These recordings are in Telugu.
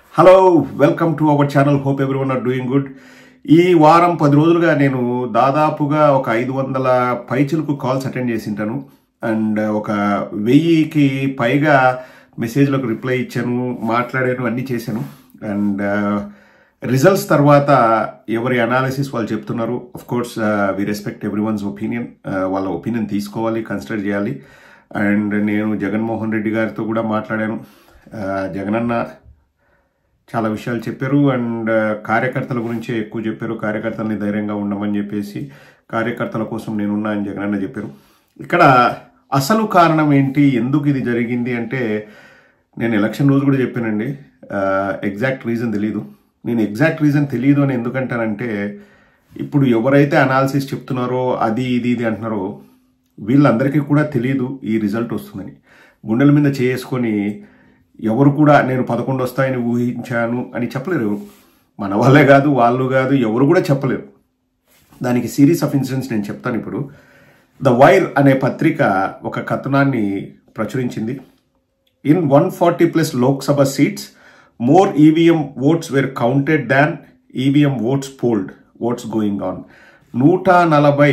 hello welcome to our channel hope everyone are doing good ఈ వారం పది రోజులుగా నేను దాదాపుగా ఒక ఐదు వందల పైచులకు కాల్స్ అటెండ్ చేసింటాను అండ్ ఒక వెయ్యికి పైగా మెసేజ్లకు రిప్లై ఇచ్చాను మాట్లాడాను అన్నీ చేశాను అండ్ రిజల్ట్స్ తర్వాత ఎవరి అనాలిసిస్ వాళ్ళు చెప్తున్నారు of course we respect everyone's opinion వాళ్ళ ఒపీనియన్ తీసుకోవాలి కన్సిడర్ చేయాలి అండ్ నేను జగన్మోహన్ రెడ్డి గారితో కూడా మాట్లాడాను జగనన్న చాలా విషయాలు చెప్పారు అండ్ కార్యకర్తల గురించి ఎక్కువ చెప్పారు కార్యకర్తలని ధైర్యంగా ఉండమని చెప్పేసి కార్యకర్తల కోసం నేనున్నా అని జగనన్న చెప్పారు ఇక్కడ అసలు కారణం ఏంటి ఎందుకు ఇది జరిగింది అంటే నేను ఎలక్షన్ రోజు కూడా చెప్పానండి ఎగ్జాక్ట్ రీజన్ తెలీదు నేను ఎగ్జాక్ట్ రీజన్ తెలియదు అని ఎందుకంటానంటే ఇప్పుడు ఎవరైతే అనాలిసిస్ చెప్తున్నారో అది ఇది ఇది అంటున్నారో వీళ్ళందరికీ కూడా తెలియదు ఈ రిజల్ట్ వస్తుందని గుండెల మీద చేసుకొని ఎవరు కూడా నేను పదకొండు వస్తాయని ఊహించాను అని చెప్పలేరు మన వాళ్ళే కాదు వాళ్ళు కాదు ఎవరు కూడా చెప్పలేరు దానికి సిరీస్ ఆఫ్ ఇన్సిడెంట్స్ నేను చెప్తాను ఇప్పుడు ద వైర్ అనే పత్రిక ఒక కథనాన్ని ప్రచురించింది in one forty plus Lok Sabha seats more EVM votes were counted than EVM votes polled votes going on నూట నలభై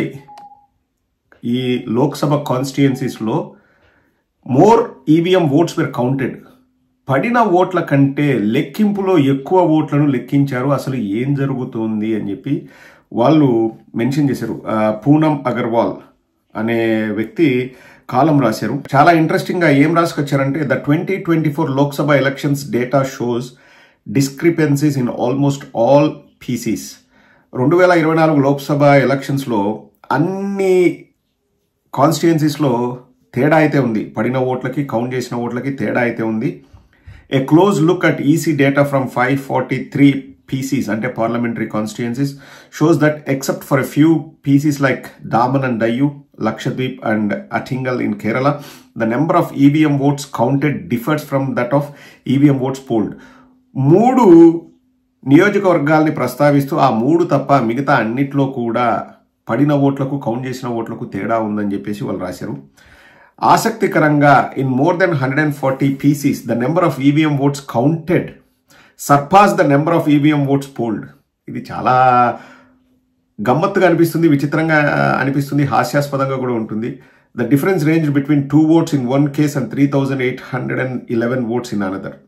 ఈ లోక్సభ కాన్స్టిట్యుయెన్సీస్లో more EVM votes were counted పడిన ఓట్ల కంటే లెక్కింపులో ఎక్కువ ఓట్లను లెక్కించారు అసలు ఏం జరుగుతుంది అని చెప్పి వాళ్ళు మెన్షన్ చేశారు పూనం అగర్వాల్ అనే వ్యక్తి కాలం రాశారు చాలా ఇంట్రెస్టింగ్ గా ఏం రాసుకొచ్చారంటే the twenty twenty four Lok Sabha elections data shows discrepancies in almost all PCs రెండు వేల ఇరవై నాలుగు లోక్సభ ఎలక్షన్స్లో అన్ని కాన్స్టిట్యుయెన్సీస్లో తేడా అయితే ఉంది పడిన ఓట్లకి కౌంట్ చేసిన ఓట్లకి తేడా అయితే ఉంది a close look at EC data from five forty three PCs అంటే parliamentary constituencies shows that except for a few PCs like Daman and Diu Lakshadweep and Attingal in Kerala the number of EVM votes counted differs from that of EVM votes polled మూడు నియోజకవర్గాల్ని ప్రస్తావిస్తూ ఆ మూడు తప్ప మిగతా అన్నిట్లో కూడా పడిన ఓట్లకు కౌంట్ చేసిన ఓట్లకు తేడా ఉందని చెప్పేసి వాళ్ళు రాశారు ఆసక్తికరంగా in more than hundred and forty PCs the number of EVM votes counted surpass the number of EVM votes polled ఇది చాలా గమ్మత్తుగా అనిపిస్తుంది విచిత్రంగా అనిపిస్తుంది హాస్యాస్పదంగా కూడా ఉంటుంది the difference range between two votes in one case and three thousand eight hundred and eleven votes in another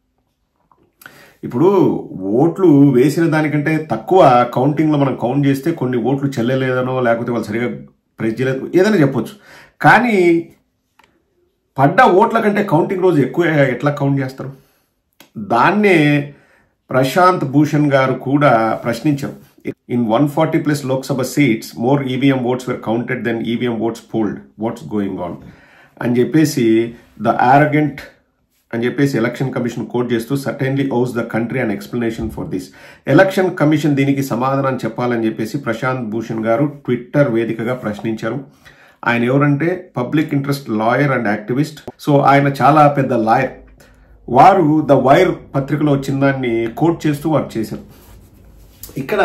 ఇప్పుడు ఓట్లు వేసిన దానికంటే తక్కువ కౌంటింగ్లో మనం కౌంట్ చేస్తే కొన్ని ఓట్లు చెల్లలేదనో లేకపోతే వాళ్ళు సరిగా ప్రెస్ చేయలేదు ఏదైనా చెప్పొచ్చు కానీ పడ్డ ఓట్ల కంటే కౌంటింగ్ రోజు ఎక్కువ ఎట్లా కౌంట్ చేస్తారు దాన్నే ప్రశాంత్ భూషణ్ గారు కూడా ప్రశ్నించారు in one forty plus Lok Sabha seats more EVM votes were counted than EVM votes polled what's going on అని చెప్పేసి ద ఆరగెంట్ అని చెప్పేసి ఎలక్షన్ కమిషన్ కోట్ చేస్తూ certainly owes the country and explanation for this election commission దీనికి సమాధానం చెప్పాలని చెప్పేసి ప్రశాంత్ భూషణ్ గారు ట్విట్టర్ వేదికగా ప్రశ్నించారు ఆయన ఎవరంటే public interest lawyer and activist so ఆయన చాలా పెద్ద లాయర్ వారు ద వైర్ పత్రికలో వచ్చిన దాన్ని కోట్ చేస్తూ వారు చేశారు ఇక్కడ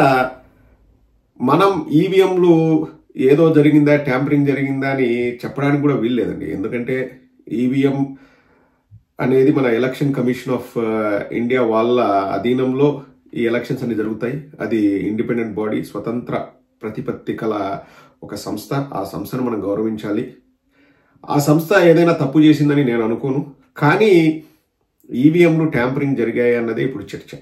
మనం ఈవీఎంలు ఏదో జరిగిందా ట్యాంపరింగ్ జరిగిందా అని చెప్పడానికి కూడా వీల్లేదండి ఎందుకంటే ఈవీఎం అనేది మన ఎలక్షన్ కమిషన్ ఆఫ్ ఇండియా వాళ్ళ అధీనంలో ఈ ఎలక్షన్స్ అన్ని జరుగుతాయి అది ఇండిపెండెంట్ బాడీ స్వతంత్ర ప్రతిపత్తి కల ఒక సంస్థ ఆ సంస్థను మనం గౌరవించాలి ఆ సంస్థ ఏదైనా తప్పు చేసిందని నేను అనుకోను కానీ ఈవీఎంలు ట్యాంపరింగ్ జరిగాయి అన్నదే ఇప్పుడు చర్చ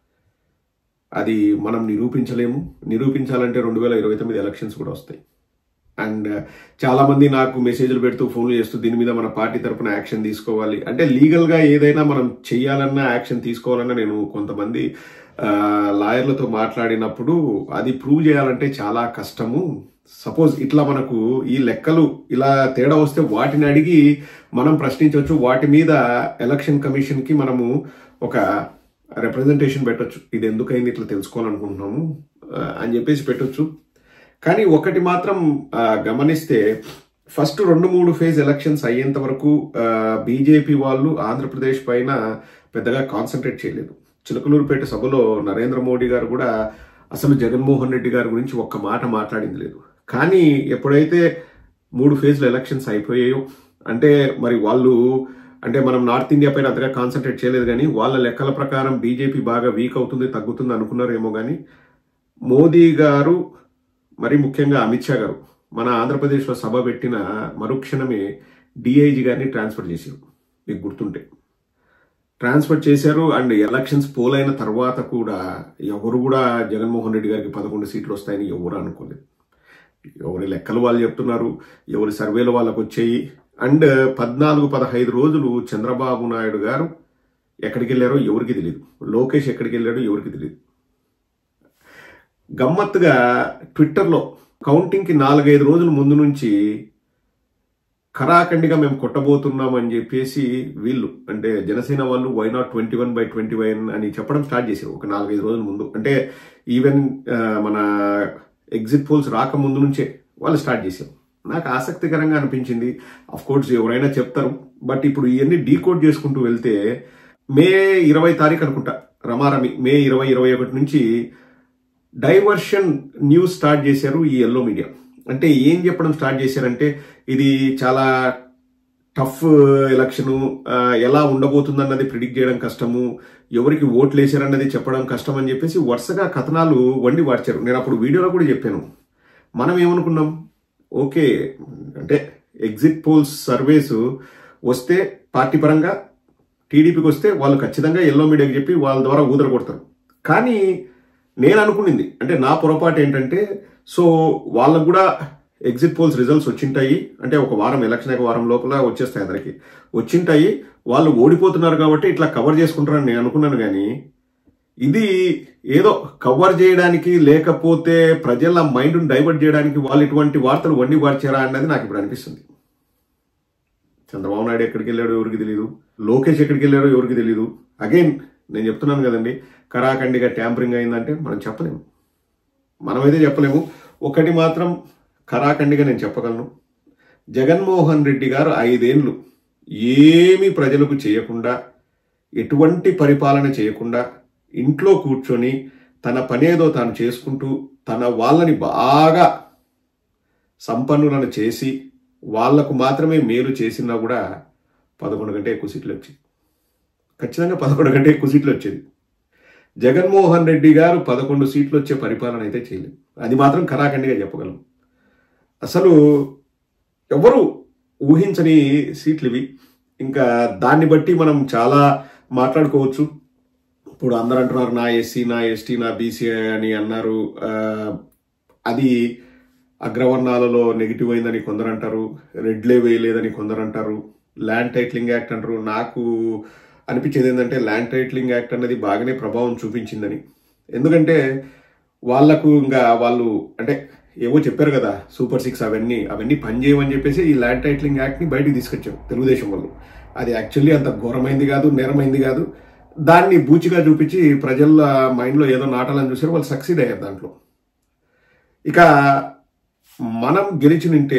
అది మనం నిరూపించలేము నిరూపించాలంటే రెండు వేల ఇరవై తొమ్మిది ఎలక్షన్స్ కూడా వస్తాయి అండ్ చాలా మంది నాకు మెసేజ్లు పెడుతూ ఫోన్లు చేస్తూ దీని మీద మన పార్టీ తరఫున యాక్షన్ తీసుకోవాలి అంటే లీగల్ గా ఏదైనా మనం చేయాలన్నా యాక్షన్ తీసుకోవాలన్నా నేను కొంతమంది లాయర్లతో మాట్లాడినప్పుడు అది ప్రూవ్ చేయాలంటే చాలా కష్టము సపోజ్ ఇట్లా మనకు ఈ లెక్కలు ఇలా తేడా వస్తే వాటిని అడిగి మనం ప్రశ్నించవచ్చు వాటి మీద ఎలక్షన్ కమిషన్ కి మనము ఒక రిప్రజెంటేషన్ పెట్టొచ్చు ఇది ఎందుకైంది ఇట్లా తెలుసుకోవాలనుకుంటున్నాము అని చెప్పేసి పెట్టొచ్చు కానీ ఒకటి మాత్రం గమనిస్తే ఫస్ట్ రెండు మూడు ఫేజ్ ఎలక్షన్స్ అయ్యేంత వరకు బీజేపీ వాళ్ళు ఆంధ్రప్రదేశ్ పైన పెద్దగా కాన్సన్ట్రేట్ చేయలేదు చిలకలూరుపేట సభలో నరేంద్ర మోడీ గారు కూడా అసలు జగన్మోహన్ రెడ్డి గారి గురించి ఒక్క మాట మాట్లాడింది లేదు కానీ ఎప్పుడైతే మూడు ఫేజ్ల ఎలక్షన్స్ అయిపోయాయో అంటే మరి వాళ్ళు అంటే మనం నార్త్ ఇండియా పైన అంతగా కాన్సన్ట్రేట్ చేయలేదు కానీ వాళ్ళ లెక్కల ప్రకారం బీజేపీ బాగా వీక్ అవుతుంది తగ్గుతుంది అనుకున్నారేమో కానీ మోదీ గారు మరి ముఖ్యంగా అమిత్ షా గారు మన ఆంధ్రప్రదేశ్లో సభ పెట్టిన మరుక్షణమే డిఐజీ గారిని ట్రాన్స్ఫర్ చేశారు మీకు గుర్తుంటే ట్రాన్స్ఫర్ చేశారు అండ్ ఎలక్షన్స్ పోల్ అయిన తర్వాత కూడా ఎవరు కూడా జగన్మోహన్ రెడ్డి గారికి పదకొండు సీట్లు వస్తాయని ఎవరు అనుకోలేదు ఎవరి లెక్కలు వాళ్ళు చెప్తున్నారు ఎవరి సర్వేలు వాళ్ళకు వచ్చాయి అండ్ పద్నాలుగు పదహైదు రోజులు చంద్రబాబు నాయుడు గారు ఎక్కడికి వెళ్ళారో ఎవరికి తెలియదు లోకేష్ ఎక్కడికి వెళ్ళాడో ఎవరికి తెలియదు గమ్మత్తుగా ట్విట్టర్లో కౌంటింగ్కి నాలుగైదు రోజుల ముందు నుంచి ఖరాఖండిగా మేము కొట్టబోతున్నాం అని చెప్పేసి వీళ్ళు అంటే జనసేన వాళ్ళు why not twenty one by twenty one అని చెప్పడం స్టార్ట్ చేశారు ఒక నాలుగైదు రోజుల ముందు అంటే ఈవెన్ ఆ, మన ఎగ్జిట్ పోల్స్ రాకముందు నుంచే వాళ్ళు స్టార్ట్ చేశారు నాకు ఆసక్తికరంగా అనిపించింది అఫ్ కోర్స్ ఎవరైనా చెప్తారు బట్ ఇప్పుడు ఇవన్నీ డీకోడ్ చేసుకుంటూ వెళ్తే మే ఇరవై తారీఖు అనుకుంటా రమారమి మే ఇరవై ఇరవై ఒకటి నుంచి డైవర్షన్ న్యూస్ స్టార్ట్ చేశారు ఈ ఎల్లో మీడియా అంటే ఏం చెప్పడం స్టార్ట్ చేశారంటే ఇది చాలా టఫ్ ఎలక్షన్ ఎలా ఉండబోతుందన్నది ప్రిడిక్ట్ చేయడం కష్టము ఎవరికి ఓట్లు వేసారన్నది చెప్పడం కష్టం అని చెప్పేసి వరుసగా కథనాలు వండి వార్చారు నేను అప్పుడు వీడియోలో కూడా చెప్పాను మనం ఏమనుకున్నాం ఓకే అంటే ఎగ్జిట్ పోల్స్ సర్వేస్ వస్తే పార్టీ పరంగా టీడీపీకి వస్తే వాళ్ళు ఖచ్చితంగా ఎల్లో మీడియాకి చెప్పి వాళ్ళ ద్వారా ఊదర కొడతారు కానీ నేను అనుకునింది అంటే నా పొరపాటు ఏంటంటే సో వాళ్ళకు కూడా ఎగ్జిట్ పోల్స్ రిజల్ట్స్ వచ్చింటాయి అంటే ఒక వారం ఎలక్షన్ ఒక వారం లోపల వచ్చేస్తాయి అందరికి వచ్చింటాయి వాళ్ళు ఓడిపోతున్నారు కాబట్టి ఇట్లా కవర్ చేసుకుంటారని నేను అనుకున్నాను కానీ ఇది ఏదో కవర్ చేయడానికి లేకపోతే ప్రజల మైండ్ను డైవర్ట్ చేయడానికి వాళ్ళు ఇటువంటి వార్తలు వండి వార్చారా అన్నది నాకు ఇప్పుడు అనిపిస్తుంది చంద్రబాబు నాయుడు ఎక్కడికి వెళ్ళాడో ఎవరికి తెలియదు లోకేష్ ఎక్కడికి వెళ్ళాడో ఎవరికి తెలియదు అగైన్ నేను చెప్తున్నాను కదండి కరాఖండిగా ట్యాంపరింగ్ అయిందంటే మనం చెప్పలేము మనమైతే చెప్పలేము ఒకటి మాత్రం కరాఖండిగా నేను చెప్పగలను జగన్మోహన్ రెడ్డి గారు ఐదేళ్లు ఏమీ ప్రజలకు చేయకుండా ఎటువంటి పరిపాలన చేయకుండా ఇంట్లో కూర్చొని తన పనేదో తాను చేసుకుంటూ తన వాళ్ళని బాగా సంపన్నులను చేసి వాళ్లకు మాత్రమే మేలు చేసినా కూడా పదకొండు గంటే ఎక్కువ సీట్లు వచ్చాయి ఖచ్చితంగా పదకొండు గంటే ఎక్కువ సీట్లు వచ్చేది జగన్మోహన్ రెడ్డి గారు పదకొండు సీట్లు వచ్చే పరిపాలన అయితే చేయలేదు అది మాత్రం కరాఖండిగా చెప్పగలం అసలు ఎవరు ఊహించని సీట్లు ఇవి ఇంకా దాన్ని బట్టి మనం చాలా మాట్లాడుకోవచ్చు ఇప్పుడు అందరు అంటున్నారు నా ఎస్సీ నా ఎస్టీ నా బీసీ అని అన్నారు ఆ, అది అగ్రవర్ణాలలో నెగిటివ్ అయిందని కొందరు అంటారు రెడ్లే వేయలేదని కొందరు అంటారు ల్యాండ్ టైటిలింగ్ యాక్ట్ అంటారు నాకు అనిపించేది ఏంటంటే ల్యాండ్ టైటిలింగ్ యాక్ట్ అనేది బాగానే ప్రభావం చూపించిందని ఎందుకంటే వాళ్లకు ఇంకా వాళ్ళు అంటే ఏవో చెప్పారు కదా సూపర్ సిక్స్ అవన్నీ అవన్నీ పనిచేయమని చెప్పేసి ఈ ల్యాండ్ టైటిలింగ్ యాక్ట్ని బయటికి తీసుకొచ్చారు తెలుగుదేశం వాళ్ళు అది యాక్చువల్లీ అంత ఘోరమైంది కాదు నేరమైంది కాదు దాన్ని బూచిగా చూపించి ప్రజల మైండ్లో ఏదో నాటాలని చూసారు వాళ్ళు సక్సీడ్ అయ్యారు దాంట్లో ఇక మనం గెలిచినింటే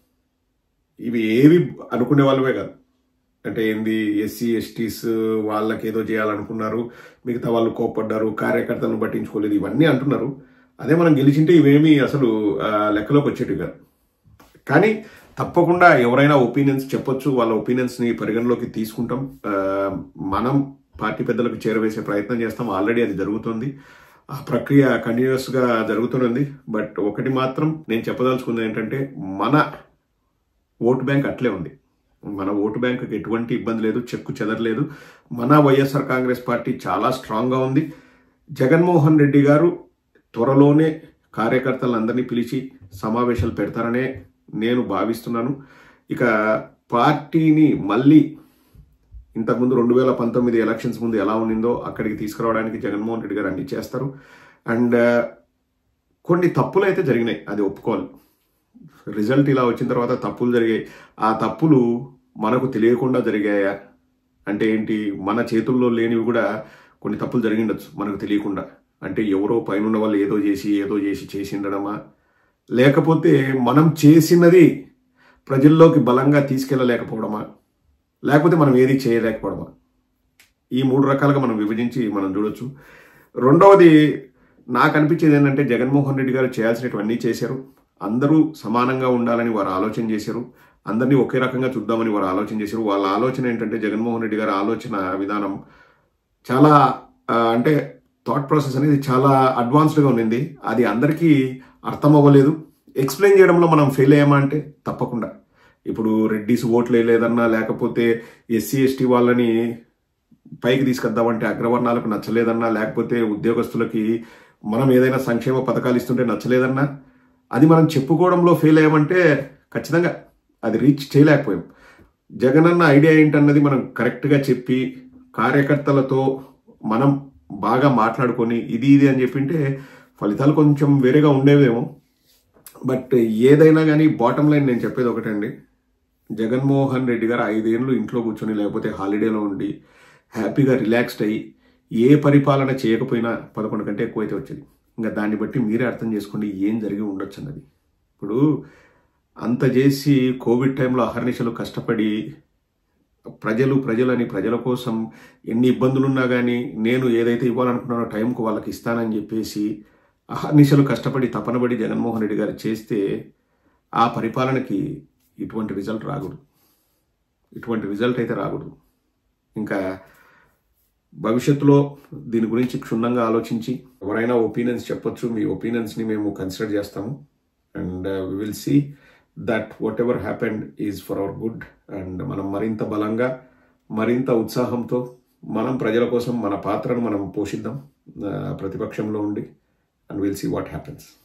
ఇవి ఏవి అనుకునే వాళ్ళవే కాదు అంటే ఏంది ఎస్సీ ఎస్టీస్ వాళ్ళకి ఏదో చేయాలనుకున్నారు మిగతా వాళ్ళు కోప్పడ్డారు కార్యకర్తలను పట్టించుకోలేదు ఇవన్నీ అంటున్నారు అదే మనం గెలిచింటే ఇవేమీ అసలు ఆ, లెక్కలోకి వచ్చేటివి కాదు కానీ తప్పకుండా ఎవరైనా ఒపీనియన్స్ చెప్పొచ్చు వాళ్ళ ఒపీనియన్స్ ని పరిగణలోకి తీసుకుంటాం ఆ, మనం పార్టీ పెద్దలకు చేరవేసే ప్రయత్నం చేస్తాం ఆల్రెడీ అది జరుగుతుంది ఆ ప్రక్రియ కంటిన్యూస్ గా జరుగుతున్నది బట్ ఒకటి మాత్రం నేను చెప్పదలుచుకుంది ఏంటంటే మన ఓటు బ్యాంక్ అట్లే ఉంది మన ఓటు బ్యాంకుకి ఎటువంటి ఇబ్బంది లేదు చెక్కు చెదరలేదు మన వైఎస్ఆర్ కాంగ్రెస్ పార్టీ చాలా స్ట్రాంగ్గా ఉంది జగన్మోహన్ రెడ్డి గారు త్వరలోనే కార్యకర్తలందరినీ పిలిచి సమావేశాలు పెడతారనే నేను భావిస్తున్నాను ఇక పార్టీని మళ్ళీ ఇంతకుముందు రెండు వేల పంతొమ్మిది ఎలక్షన్స్ ముందు ఎలా ఉండిందో అక్కడికి తీసుకురావడానికి జగన్మోహన్ రెడ్డి గారు అన్ని చేస్తారు అండ్ కొన్ని తప్పులు అయితే జరిగినాయి అది ఒప్పుకోవాలి రిజల్ట్ ఇలా వచ్చిన తర్వాత తప్పులు జరిగాయి ఆ తప్పులు మనకు తెలియకుండా జరిగాయా అంటే ఏంటి మన చేతుల్లో లేనివి కూడా కొన్ని తప్పులు జరిగిండొచ్చు మనకు తెలియకుండా అంటే ఎవరో పైన ఉన్న వాళ్ళు ఏదో చేసి ఏదో చేసి చేసిండడమా లేకపోతే మనం చేసినది ప్రజల్లోకి బలంగా తీసుకెళ్ళలేకపోవడమా లేకపోతే మనం ఏది చేయలేకపోవడమా ఈ మూడు రకాలుగా మనం విభజించి మనం చూడొచ్చు రెండవది నాకు అనిపించేది ఏంటంటే జగన్మోహన్ రెడ్డి గారు చేయాల్సినటువన్నీ చేశారు అందరూ సమానంగా ఉండాలని వారు ఆలోచన చేశారు అందరినీ ఒకే రకంగా చూద్దామని వారు ఆలోచన చేశారు వాళ్ళ ఆలోచన ఏంటంటే జగన్మోహన్ రెడ్డి గారి ఆలోచన విధానం చాలా ఆ, అంటే థాట్ ప్రాసెస్ అనేది చాలా అడ్వాన్స్డ్గా ఉన్నింది అది అందరికీ అర్థం అవ్వలేదు ఎక్స్ప్లెయిన్ చేయడంలో మనం ఫెయిల్ అయ్యామా అంటే తప్పకుండా ఇప్పుడు రెడ్డిస్ ఓట్లు వేయలేదన్నా లేకపోతే ఎస్సీ ఎస్టీ వాళ్ళని పైకి తీసుకొద్దామంటే అగ్రవర్ణాలకు నచ్చలేదన్నా లేకపోతే ఉద్యోగస్తులకి మనం ఏదైనా సంక్షేమ పథకాలు ఇస్తుంటే నచ్చలేదన్నా అది మనం చెప్పుకోవడంలో ఫెయిల్ అయ్యామంటే ఖచ్చితంగా అది రీచ్ చేయలేకపోయాం జగనన్న ఐడియా ఏంటన్నది మనం కరెక్ట్గా చెప్పి కార్యకర్తలతో మనం బాగా మాట్లాడుకొని ఇది ఇది అని చెప్పింటే ఫలితాలు కొంచెం వేరేగా ఉండేవేమో బట్ ఏదైనా కానీ బాటమ్ లైన్ నేను చెప్పేది ఒకటండి జగన్మోహన్ రెడ్డి గారు ఐదేళ్ళు ఇంట్లో కూర్చొని లేకపోతే హాలిడేలో ఉండి హ్యాపీగా రిలాక్స్డ్ అయ్యి ఏ పరిపాలన చేయకపోయినా పదకొండు కంటే ఎక్కువైతే వచ్చేది ఇంకా దాన్ని బట్టి మీరే అర్థం చేసుకోండి ఏం జరిగి ఉండొచ్చు అన్నది ఇప్పుడు అంత చేసి కోవిడ్ టైంలో అహర్నిశలు కష్టపడి ప్రజలు ప్రజలని ప్రజల కోసం ఎన్ని ఇబ్బందులున్నా కానీ నేను ఏదైతే ఇవ్వాలనుకున్నానో టైంకు వాళ్ళకి ఇస్తానని చెప్పేసి అహర్నిశలు కష్టపడి తపనబడి జగన్మోహన్ రెడ్డి గారు చేస్తే ఆ పరిపాలనకి ఇటువంటి రిజల్ట్ రాకూడదు ఇటువంటి రిజల్ట్ అయితే రాకూడదు ఇంకా భవిష్యత్తులో దీని గురించి క్షుణ్ణంగా ఆలోచించి ఎవరైనా ఒపీనియన్స్ చెప్పొచ్చు మీ ఒపీనియన్స్ని మేము కన్సిడర్ చేస్తాము and we will see that whatever happened is for our good and మనం మరింత బలంగా మరింత ఉత్సాహంతో మనం ప్రజల కోసం మన పాత్రను మనం పోషిద్దాం ఆ, ప్రతిపక్షంలో ఉండి and will see what happens